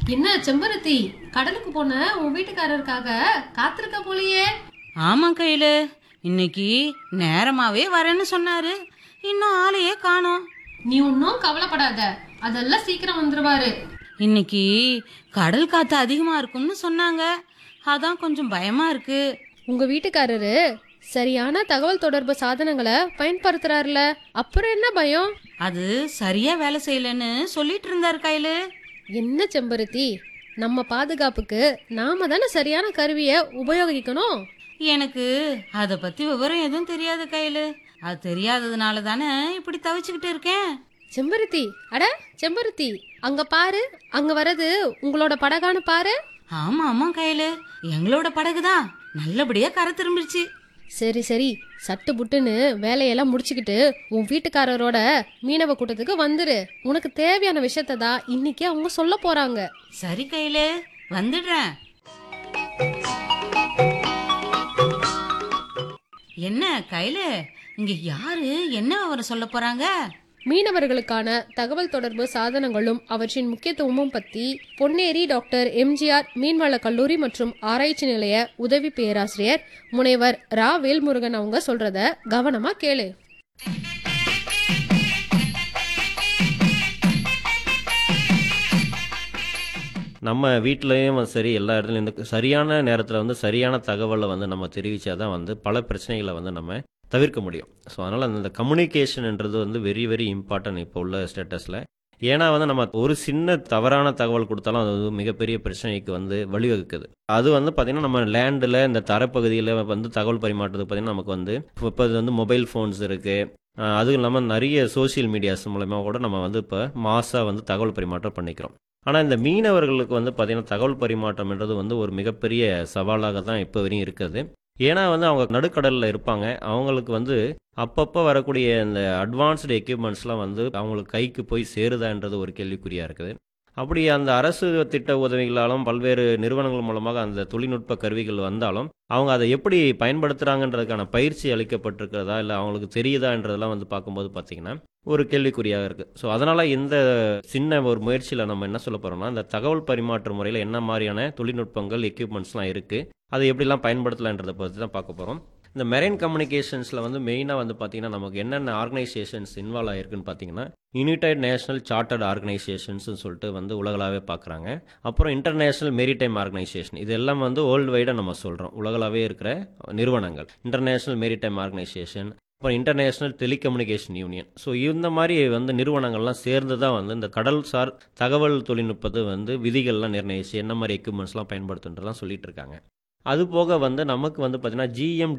என்ன செம்பருத்தி கடலுக்கு போன உன் வீட்டுக்காரருக்காக காத்திருக்க போலியே ஆமா கையில இன்னைக்கு நேரமாவே வரேன்னு சொன்னாரு இன்னும் ஆளையே காணோம் நீ ஒன்றும் கவலைப்படாத அதெல்லாம் சீக்கிரம் வந்துருவாரு இன்னைக்கு கடல் காத்து அதிகமா இருக்கும்னு சொன்னாங்க அதான் கொஞ்சம் பயமா இருக்கு உங்க வீட்டுக்காரரு சரியான தகவல் தொடர்பு சாதனங்களை பயன்படுத்துறாருல அப்புறம் என்ன பயம் அது சரியா வேலை செய்யலன்னு சொல்லிட்டு இருந்தாரு கையில என்ன செம்பருத்தி நம்ம பாதுகாப்புக்கு நாம தானே சரியான கருவியை உபயோகிக்கணும் எனக்கு அத பத்தி விவரம் எதுவும் தெரியாது கையில அது தெரியாததுனால தானே இப்படி தவிச்சுக்கிட்டு இருக்கேன் செம்பருத்தி அட செம்பருத்தி அங்க பாரு அங்க வரது உங்களோட படகான்னு பாரு ஆமா ஆமா கையில எங்களோட படகுதான் நல்லபடியா கரை திரும்பிடுச்சு சரி சரி சட்டு புட்டுன்னு வேலையெல்லாம் முடிச்சுக்கிட்டு உன் வீட்டுக்காரரோட மீனவ கூட்டத்துக்கு வந்துரு உனக்கு தேவையான விஷயத்த தான் இன்னைக்கு அவங்க சொல்ல போறாங்க சரி கையில வந்துடுறேன் என்ன கையில இங்க யாரு என்ன விவரம் சொல்ல போறாங்க மீனவர்களுக்கான தகவல் தொடர்பு சாதனங்களும் அவற்றின் முக்கியத்துவமும் பத்தி பொன்னேரி டாக்டர் எம்ஜிஆர் மீன்வள கல்லூரி மற்றும் ஆராய்ச்சி நிலைய உதவி பேராசிரியர் முனைவர் ரா வேல்முருகன் அவங்க சொல்றத கவனமா கேளு நம்ம வீட்லேயும் சரி எல்லா இடத்துலையும் இந்த சரியான நேரத்தில் வந்து சரியான தகவலை வந்து நம்ம தெரிவித்தா தான் வந்து பல பிரச்சனைகளை வந்து நம்ம தவிர்க்க முடியும் ஸோ அதனால் அந்த கம்யூனிகேஷன்ன்றது வந்து வெரி வெரி இம்பார்ட்டன்ட் இப்போ உள்ள ஸ்டேட்டஸில் ஏன்னா வந்து நம்ம ஒரு சின்ன தவறான தகவல் கொடுத்தாலும் அது வந்து மிகப்பெரிய பிரச்சனைக்கு வந்து வழிவகுக்குது அது வந்து பார்த்திங்கன்னா நம்ம லேண்டில் இந்த தரப்பகுதியில் வந்து தகவல் பரிமாற்றத்துக்கு பார்த்திங்கன்னா நமக்கு வந்து இப்போ இது வந்து மொபைல் ஃபோன்ஸ் இருக்குது அதுவும் இல்லாமல் நிறைய சோஷியல் மீடியாஸ் மூலமாக கூட நம்ம வந்து இப்போ மாசாக வந்து தகவல் பரிமாற்றம் பண்ணிக்கிறோம் ஆனால் இந்த மீனவர்களுக்கு வந்து பார்த்திங்கன்னா தகவல் பரிமாற்றம்ன்றது வந்து ஒரு மிகப்பெரிய சவாலாக தான் இப்போ வரையும் இருக்குது ஏன்னா வந்து அவங்க நடுக்கடலில் இருப்பாங்க அவங்களுக்கு வந்து அப்பப்போ வரக்கூடிய இந்த அட்வான்ஸ்டு எக்யூப்மெண்ட்ஸ்லாம் வந்து அவங்களுக்கு கைக்கு போய் சேருதான்றது ஒரு கேள்விக்குறியாக இருக்குது அப்படி அந்த அரசு திட்ட உதவிகளாலும் பல்வேறு நிறுவனங்கள் மூலமாக அந்த தொழில்நுட்ப கருவிகள் வந்தாலும் அவங்க அதை எப்படி பயன்படுத்துகிறாங்கன்றதுக்கான பயிற்சி அளிக்கப்பட்டிருக்கிறதா இல்லை அவங்களுக்கு தெரியுதான்றதெல்லாம் வந்து பார்க்கும்போது பார்த்திங்கன்னா ஒரு கேள்விக்குறியாக இருக்குது ஸோ அதனால் இந்த சின்ன ஒரு முயற்சியில் நம்ம என்ன சொல்ல போகிறோம்னா இந்த தகவல் பரிமாற்ற முறையில் என்ன மாதிரியான தொழில்நுட்பங்கள் எக்யூப்மெண்ட்ஸ்லாம் இருக்குது அதை எப்படிலாம் பயன்படுத்தலான்றதை பற்றி தான் பார்க்க போகிறோம் இந்த மெரைன் கம்யூனிகேஷன்ஸில் வந்து மெயினாக வந்து பார்த்திங்கன்னா நமக்கு என்னென்ன ஆர்கனைசேஷன்ஸ் இன்வால்வ் ஆகிருக்குன்னு பார்த்தீங்கன்னா யுனைடெட் நேஷனல் சார்ட்டர்ட் ஆர்கனைசேஷன்ஸ்னு சொல்லிட்டு வந்து உலகளாவே பார்க்குறாங்க அப்புறம் இன்டர்நேஷனல் மெரிடைம் ஆர்கனைசேஷன் இது எல்லாம் வந்து வேர்ல்டு வைடாக நம்ம சொல்கிறோம் உலகளாவே இருக்கிற நிறுவனங்கள் இன்டர்நேஷனல் மெரிடைம் ஆர்கனைசேஷன் அப்புறம் இன்டர்நேஷனல் டெலிகம்யூனிகேஷன் யூனியன் ஸோ இந்த மாதிரி வந்து நிறுவனங்கள்லாம் சேர்ந்து தான் வந்து இந்த கடல் சார் தகவல் தொழில்நுட்பத்தை வந்து விதிகள்லாம் நிர்ணயிச்சு என்ன மாதிரி எக்யூப்மெண்ட்ஸ்லாம் பயன்படுத்துன்றலாம் சொல்லிட்டு இருக்காங்க அது போக வந்து நமக்கு வந்து பார்த்தீங்கன்னா ஜிஎம்